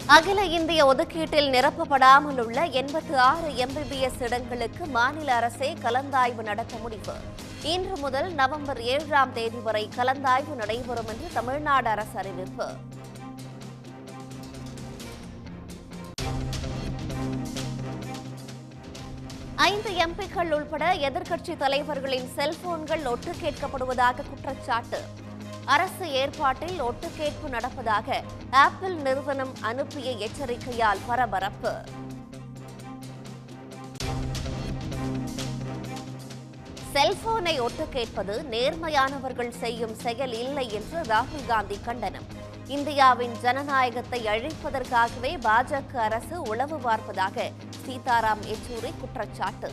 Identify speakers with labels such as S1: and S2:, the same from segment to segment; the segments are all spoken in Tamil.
S1: அகில இந்திய ஒதுக்கீட்டில் நிரப்பப்படாமல் உள்ள எண்பத்து ஆறு எம்பிபிஎஸ் இடங்களுக்கு மாநில அரசே கலந்தாய்வு நடத்த முடிவு இன்று முதல் நவம்பர் ஏழாம் தேதி வரை கலந்தாய்வு நடைபெறும் என்று தமிழ்நாடு அரசு அறிவிப்பு ஐந்து எம்பிக்கள் உள்பட எதிர்க்கட்சி தலைவர்களின் செல்போன்கள் ஒட்டு கேட்கப்படுவதாக குற்றச்சாட்டு அரசு ஏற்பாட்டில் ஒட்டு கேட்பு நடப்பதாக ஆப்பிள் நிறுவனம் அனுப்பிய எச்சரிக்கையால் பரபரப்பு செல்போனை ஒட்டு கேட்பது நேர்மையானவர்கள் செய்யும் செயல் இல்லை என்று ராகுல் காந்தி கண்டனம் இந்தியாவின் ஜனநாயகத்தை அழிப்பதற்காகவே பாஜக அரசு உளவு பார்ப்பதாக சீதாராம் யெச்சூரி குற்றச்சாட்டு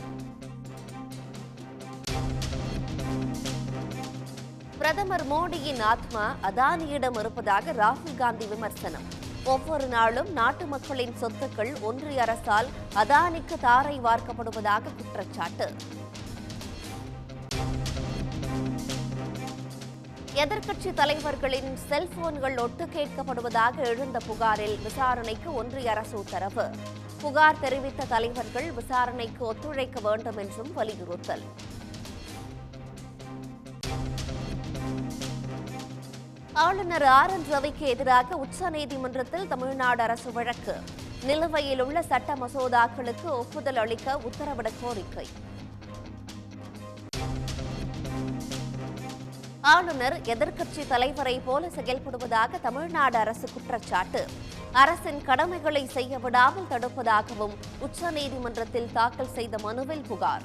S1: பிரதமர் மோடியின் ஆத்மா அதானியிடம் இருப்பதாக ராகுல் காந்தி விமர்சனம் ஒவ்வொரு நாளும் நாட்டு மக்களின் சொத்துக்கள் ஒன்றிய அரசால் அதானிக்கு தாரை வார்க்கப்படுவதாக குற்றச்சாட்டு எதிர்க்கட்சி தலைவர்களின் செல்போன்கள் ஒட்டு கேட்கப்படுவதாக எழுந்த புகாரில் விசாரணைக்கு ஒன்றிய அரசு உத்தரவு புகார் தெரிவித்த தலைவர்கள் விசாரணைக்கு ஒத்துழைக்க வேண்டும் என்றும் வலியுறுத்தல் ஆளுநர் ஆர் என் ரவிக்கு எதிராக உச்சநீதிமன்றத்தில் தமிழ்நாடு அரசு வழக்கு நிலுவையில் உள்ள சட்ட மசோதாக்களுக்கு ஒப்புதல் அளிக்க உத்தரவிட கோரிக்கை ஆளுநர் எதிர்க்கட்சி தலைவரை போல செயல்படுவதாக தமிழ்நாடு அரசு குற்றச்சாட்டு அரசின் கடமைகளை செய்ய விடாமல் தடுப்பதாகவும் உச்சநீதிமன்றத்தில் தாக்கல் செய்த மனுவில் புகார்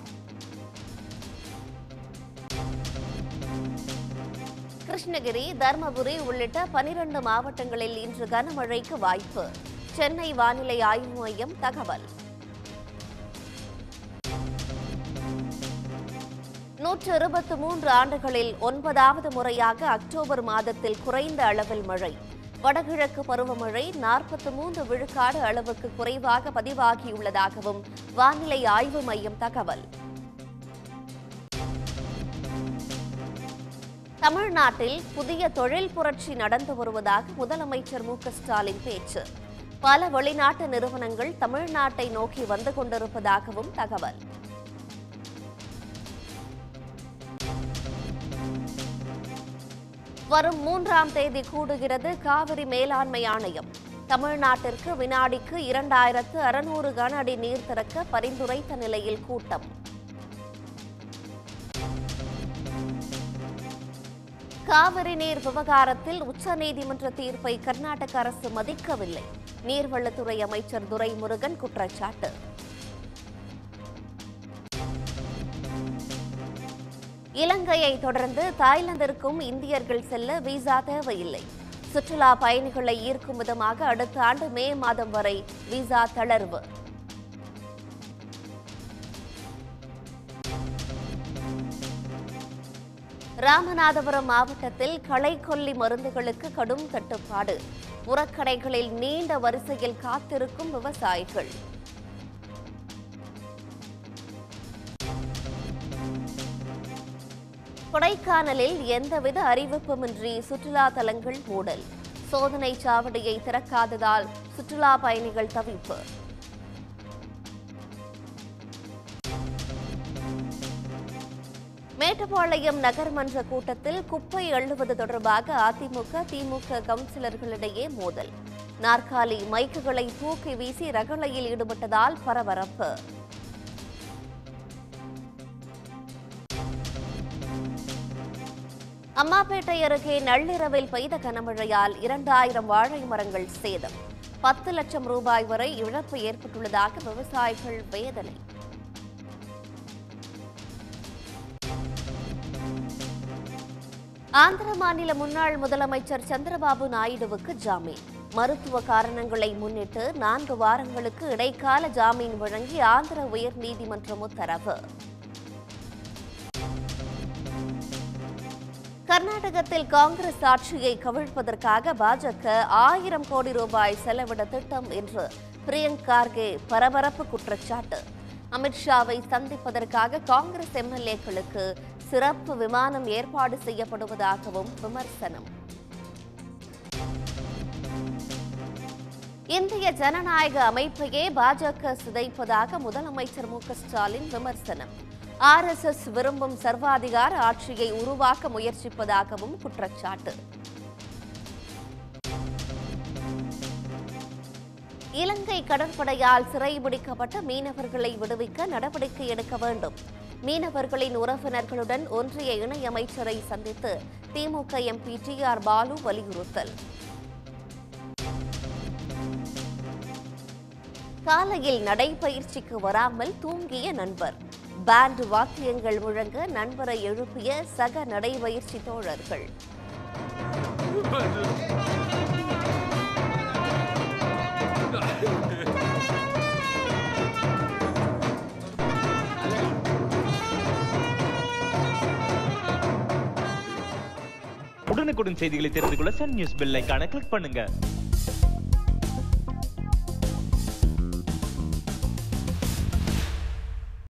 S1: கிருஷ்ணகிரி தர்மபுரி உள்ளிட்ட பனிரண்டு மாவட்டங்களில் இன்று கனமழைக்கு வாய்ப்பு சென்னை வானிலை ஆய்வு மையம் தகவல் நூற்று இருபத்து மூன்று ஆண்டுகளில் ஒன்பதாவது முறையாக அக்டோபர் மாதத்தில் குறைந்த அளவில் மழை வடகிழக்கு பருவமழை நாற்பத்தி மூன்று விழுக்காடு அளவுக்கு குறைவாக பதிவாகியுள்ளதாகவும் வானிலை ஆய்வு மையம் தகவல் தமிழ்நாட்டில் புதிய தொழில் புரட்சி நடந்து வருவதாக முதலமைச்சர் மு க ஸ்டாலின் பேச்சு பல வெளிநாட்டு நிறுவனங்கள் தமிழ்நாட்டை நோக்கி வந்து கொண்டிருப்பதாகவும் தகவல் வரும் மூன்றாம் தேதி கூடுகிறது காவிரி மேலாண்மை ஆணையம் தமிழ்நாட்டிற்கு வினாடிக்கு இரண்டாயிரத்து அறுநூறு கன அடி நீர் திறக்க பரிந்துரைத்த நிலையில் கூட்டம் காவிரி நீர் விவகாரத்தில் உச்சநீதிமன்ற தீர்ப்பை கர்நாடக அரசு மதிக்கவில்லை நீர்வளத்துறை அமைச்சர் துரைமுருகன் குற்றச்சாட்டு இலங்கையை தொடர்ந்து தாய்லாந்திற்கும் இந்தியர்கள் செல்ல விசா தேவையில்லை சுற்றுலா பயணிகளை ஈர்க்கும் விதமாக அடுத்த ஆண்டு மே மாதம் வரை விசா தளர்வு ராமநாதபுரம் மாவட்டத்தில் களைக்கொல்லி மருந்துகளுக்கு கடும் தட்டுப்பாடு உரக்கடைகளில் நீண்ட வரிசையில் காத்திருக்கும் விவசாயிகள் கொடைக்கானலில் எந்தவித அறிவிப்புமின்றி சுற்றுலா தலங்கள் மூடல் சோதனை சாவடியை திறக்காததால் சுற்றுலா பயணிகள் தவிப்பு மேட்டுப்பாளையம் நகர்மன்ற கூட்டத்தில் குப்பை அள்ளுவது தொடர்பாக அதிமுக திமுக கவுன்சிலர்களிடையே மோதல் நாற்காலி மைக்குகளை தூக்கி வீசி ரகளையில் ஈடுபட்டதால் பரபரப்பு அம்மாப்பேட்டை அருகே நள்ளிரவில் பெய்த கனமழையால் இரண்டாயிரம் வாழை மரங்கள் சேதம் பத்து லட்சம் ரூபாய் வரை இழப்பு ஏற்பட்டுள்ளதாக விவசாயிகள் வேதனை ஆந்திர மாநில முன்னாள் முதலமைச்சர் சந்திரபாபு நாயுடுவுக்கு ஜாமீன் மருத்துவ காரணங்களை முன்னிட்டு நான்கு வாரங்களுக்கு இடைக்கால ஜாமீன் வழங்கி ஆந்திர உயர்நீதிமன்றம் உத்தரவு கர்நாடகத்தில் காங்கிரஸ் ஆட்சியை கவிழ்ப்பதற்காக பாஜக ஆயிரம் கோடி ரூபாய் செலவிட திட்டம் என்று பிரியங்க் கார்கே பரபரப்பு குற்றச்சாட்டு அமித்ஷாவை சந்திப்பதற்காக காங்கிரஸ் எம்எல்ஏக்களுக்கு சிறப்பு விமானம் ஏற்பாடு செய்யப்படுவதாகவும் விமர்சனம் இந்திய ஜனநாயக அமைப்பையே பாஜக சிதைப்பதாக முதலமைச்சர் மு க ஸ்டாலின் விமர்சனம் ஆர்எஸ்எஸ் விரும்பும் சர்வாதிகார ஆட்சியை உருவாக்க முயற்சிப்பதாகவும் குற்றச்சாட்டு இலங்கை கடற்படையால் சிறைபிடிக்கப்பட்ட மீனவர்களை விடுவிக்க நடவடிக்கை எடுக்க வேண்டும் மீனவர்களின் உறவினர்களுடன் ஒன்றிய இணையமைச்சரை சந்தித்து DMK MP T R Baalu வலியுறுத்தல் காலையில் நடைபயிற்சிக்கு வராமல் தூங்கிய நண்பர் பேண்ட் வாக்கியங்கள் முழங்க நண்பரை எழுப்பிய சக நடைபயிற்சி தோழர்கள்
S2: உடனுக்குடன் செய்திகளை தெரிந்து கொள்ள சன் நியூஸ் பெல் ஐகானை கிளிக் பண்ணுங்க